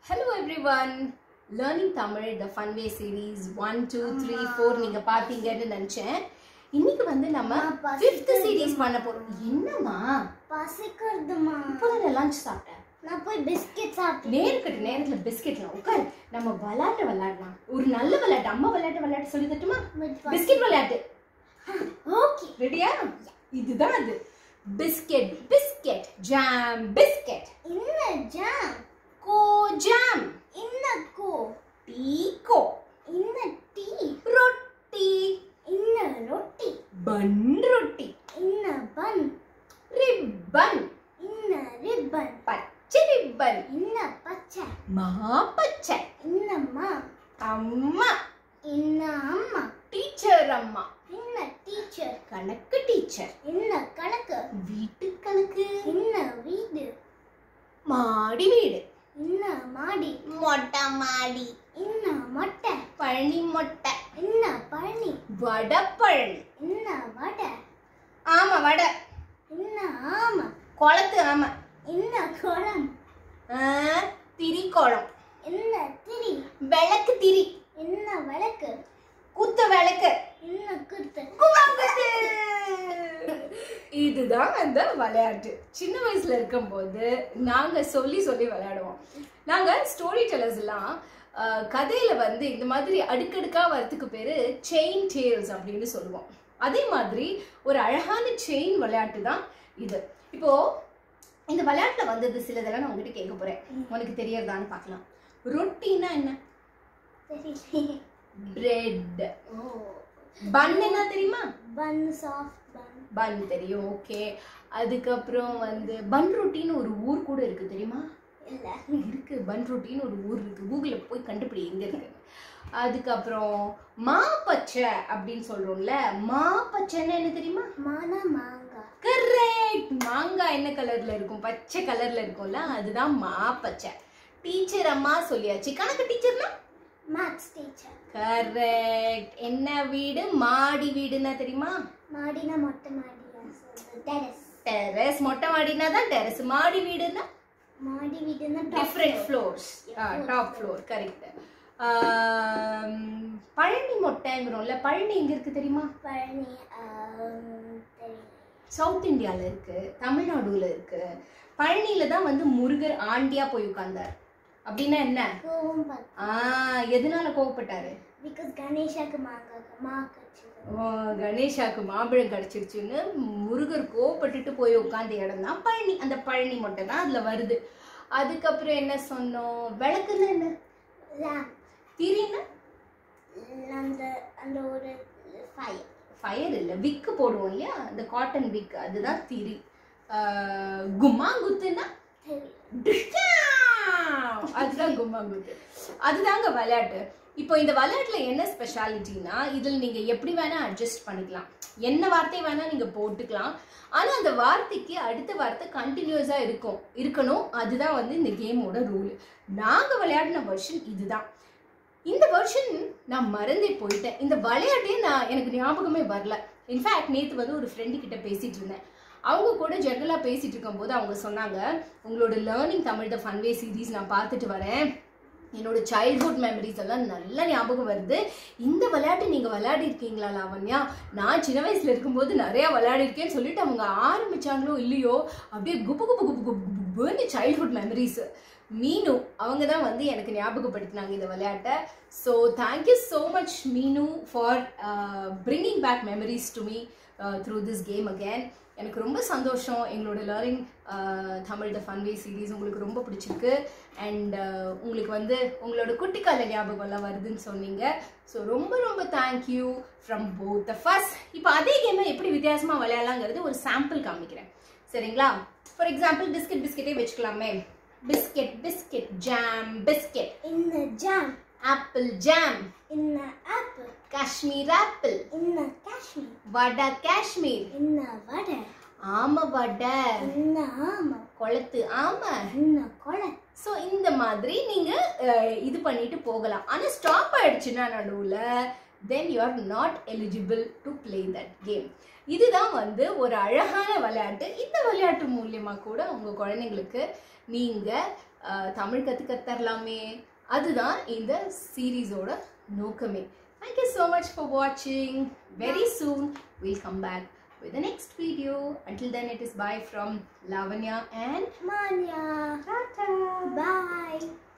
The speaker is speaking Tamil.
Hello everyone learning Tamil the fun way series one two three four நீங்கள் பார்த்தீங்கன்னு நினச்சேன் இன்னைக்கு வந்து நம்ம அம்மா, ஃபிஃப்த் பசிக்குது. சீரீஸ் பண்ண போகிறோம் என்னம்மா பசிக்கிறதுமா இப்போதான் லஞ்ச் சாப்பிட்டேன் நான் போய் பிஸ்கெட் சாப்பிட்டேன் நேருக்கு நேரத்தில் பிஸ்கெட்லாம் உட்கார் நம்ம விளையாட்டு விளையாடலாம் ஒரு நல்ல விளையாட்டு அம்மா விளையாட்டு விளையாட்டு சொல்லி தட்டுமா பிஸ்கெட் விளையாட்டு ஓகே ரெடியா இதுதான் அது பிஸ்கெட் பிஸ்கெட் ஜாம் பிஸ்கெட் என்ன ஜாம் கோ ஜாம் என்ன கோ டீ கோ என்ன டீ ரொட்டி என்ன ரொட்டி பன் ரொட்டி என்ன பன் ரிப்பன் என்ன ரிப்பன் பச்சை ரிப்பன் என்ன பச்சை மாப்பச்சை என்னம்மா அம்மா என்ன அம்மா டீச்சர் அம்மா என்ன டீச்சர் கணக்கு டீச்சர் என்ன கணக்கு வீட்டு கணக்கு என்ன வீடு மாடி வீடு என்ன மாடி மொட்டை மாடி என்ன மொட்டை பழனி மொட்டை என்ன பழனி வடை பழனி என்ன வடை ஆமா வடை என்ன ஆமா குளத்து ஆமா என்ன குளம் ஆ, திரி குளம் என்ன திரி விளக்கு திரி என்ன விளக்கு குத்த விளக்கு என்ன குத்து குமாங்குத்து. இதுதான் அந்த விளையாட்டு சின்ன வயசுல இருக்கும்போது நாங்க சொல்லி சொல்லி விளையாடுவோம் நாங்க ஸ்டோரி டெல்லர்ஸ் எல்லாம் அஹ், கதையில வந்து இந்த மாதிரி அடுக்கடுக்கா வரதுக்கு பேரு செயின் டேல்ஸ் அப்படின்னு சொல்லுவோம் அதே மாதிரி ஒரு அழகான செயின் விளையாட்டு தான் இது இப்போ இந்த விளையாட்டுல வந்தது சிலதெல்லாம் நான் உங்ககிட்ட கேட்க போறேன் உனக்கு தெரியறதான்னு பார்க்கலாம் ரொட்டின்னா என்ன தெரியல பிரெட் ஓ பன்னுன்னா தெரியுமா பன் சாஃப்ட் பன் பன் தெரியும் ஓகே அதுக்கப்புறம் வந்து பன் ரொட்டின்னு ஒரு ஊர் கூட இருக்கு தெரியுமா இல்ல இருக்கு பன் ரொட்டின்னு ஒரு ஊர் இருக்கு கூகுளில் போய் கண்டுபிடி எங்க இருக்கு அதுக்கப்புறம் மாப்பச்சை அப்படின்னு சொல்றோம்ல மாப்பச்சைன்னா என்ன தெரியுமா மானா மாங்கா கரெக்ட் மாங்காய் என்ன கலர்ல இருக்கும் பச்சை கலர்ல இருக்கும்ல அதுதான் மாப்பச்சை டீச்சர் அம்மா சொல்லியாச்சு கணக்கு டீச்சர்னா மேத்ஸ் டீச்சர் கரெக்ட் என்ன வீடு மாடி வீடுன்னா தெரியுமா மாடினா மொட்டை மாடியா சொல்றது டெரஸ் டெரஸ் மொட்டை மாடினா தான் டெரஸ் மாடி வீடுன்னா மாடி வீடுனா different floors top floor correct Palani மொட்டைங்கிறோம்ல பழனி எங்க இருக்கு தெரியுமா பழனி ஆம், தெரியல சவுத் இந்தியால இருக்கு தமிழ்நாடுல இருக்கு பழனியில தான் வந்து முருகர் ஆண்டியா போய் உட்கார்ந்தார் அப்படின்னா என்ன கோவம் பார்த்து ஆ எதனால கோவப்பட்டாரு பிகாஸ் கணேஷாக்கு மாங்கா மா கடிச்சது ஓ, கணேஷாக்கு மாம்பழம் கிடைச்சிருச்சுன்னு முருகர் கோவப்பட்டுட்டு போய் உட்காந்த இடம் தான் பழனி அந்த பழனி மொட்டை தான் அதுல வருது அதுக்கப்புறம் என்ன சொன்னோம் விளக்குன்னா என்ன லேம்ப் திரின்னா அந்த அந்த ஒரு ஃபயர் ஃபயர் இல்லை விக்கு போடுவோம் இல்லையா அந்த காட்டன் விக் அதுதான் திரி ஆஹ், கும்மாங்குத்துன்னா தெரியல டிஷ்டாம். அதுதான் கும்மாங்குத்து அதுதாங்க விளையாட்டு இப்போ இந்த விளையாட்டுல என்ன ஸ்பெஷாலிட்டினா இதில் நீங்க எப்படி வேணா அட்ஜஸ்ட் பண்ணிக்கலாம் என்ன வார்த்தை வேணா நீங்க போட்டுக்கலாம் ஆனா அந்த வார்த்தைக்கு அடுத்த வார்த்தை கண்டினியூஸா இருக்கும் இருக்கணும் அதுதான் வந்து இந்த கேமோட ரூல் நாங்க விளையாடின வெர்ஷன் இதுதான் இந்த வெர்ஷன் நான் மறந்தே போயிட்டேன் இந்த விளையாட்டே நான் எனக்கு ஞாபகமே வரல இன்ஃபேக்ட் நேற்று வந்து ஒரு ஃப்ரெண்டு கிட்ட பேசிட்டு இருந்தேன் அவங்க கூட ஜெனரலாக பேசிட்டு இருக்கும்போது அவங்க சொன்னாங்க உங்களோட learning Tamil the fun way series நான் பார்த்துட்டு வரேன் என்னோட சைல்ட்ஹுட் மெமரிஸ் எல்லாம் நல்ல ஞாபகம் வருது இந்த விளையாட்டு நீங்கள் விளையாடி இருக்கீங்களா லாவண்யா நான் சின்ன வயசில் இருக்கும்போது நிறையா விளையாடிருக்கேன்னு சொல்லிட்டு அவங்க ஆரம்பிச்சாங்களோ இல்லையோ அப்படியே குப்பு குப்பு குப்பு குப்பு குப்புன்னு சைல்ட்ஹுட் மெமரிஸ் மீனு அவங்க தான் வந்து எனக்கு ஞாபகப்படுத்தினாங்க இந்த விளையாட்டை so thank you so much Meenu for bringing back memories to me through this game again எனக்கு ரொம்ப சந்தோஷம் எங்களோட learning Tamil the fun way series உங்களுக்கு ரொம்ப பிடிச்சிருக்கு அண்ட் உங்களுக்கு வந்து உங்களோட குட்டிக்கால ஞாபகம்லாம் வருதுன்னு சொன்னீங்க ஸோ ரொம்ப ரொம்ப thank you from both the first இப்போ அதே கேமை எப்படி வித்தியாசமாக விளையாடலாங்கிறது ஒரு சாம்பிள் காமிக்கிறேன் சரிங்களா ஃபார் எக்ஸாம்பிள் பிஸ்கெட் பிஸ்கெட்டே வச்சுக்கலாமே பிஸ்கெட் பிஸ்கெட் ஜாம் பிஸ்கெட் இந்த ஜாம் ஆப்பிள் ஜாம் இந்த ஆப்பிள் காஷ்மீர் ஆப்பிள் இந்த காஷ்மீர் வடை காஷ்மீர் இந்த வடை ஆம வடை இந்த ஆமா குளத்து ஆமா இந்த கொலை ஸோ இந்த மாதிரி நீங்க அஹ், இது பண்ணிட்டு போகலாம் ஆனா ஸ்டாப் ஆயிடுச்சுன்னா நடுவுல then you are not eligible to play that game இதுதான் வந்து ஒரு அழகான விளையாட்டு இந்த விளையாட்டு மூலியமா கூட உங்க குழந்தைங்களுக்கு நீங்க அஹ், தமிழ் கற்றுக்க தரலாமே அதுதான் இந்த சீரீஸோட நோக்கமே தேங்க்யூ ஸோ மச் ஃபார் வாட்சிங் very soon will come back with the next video. Until then, it is bye from Lavanya and Manya. Tata. Bye.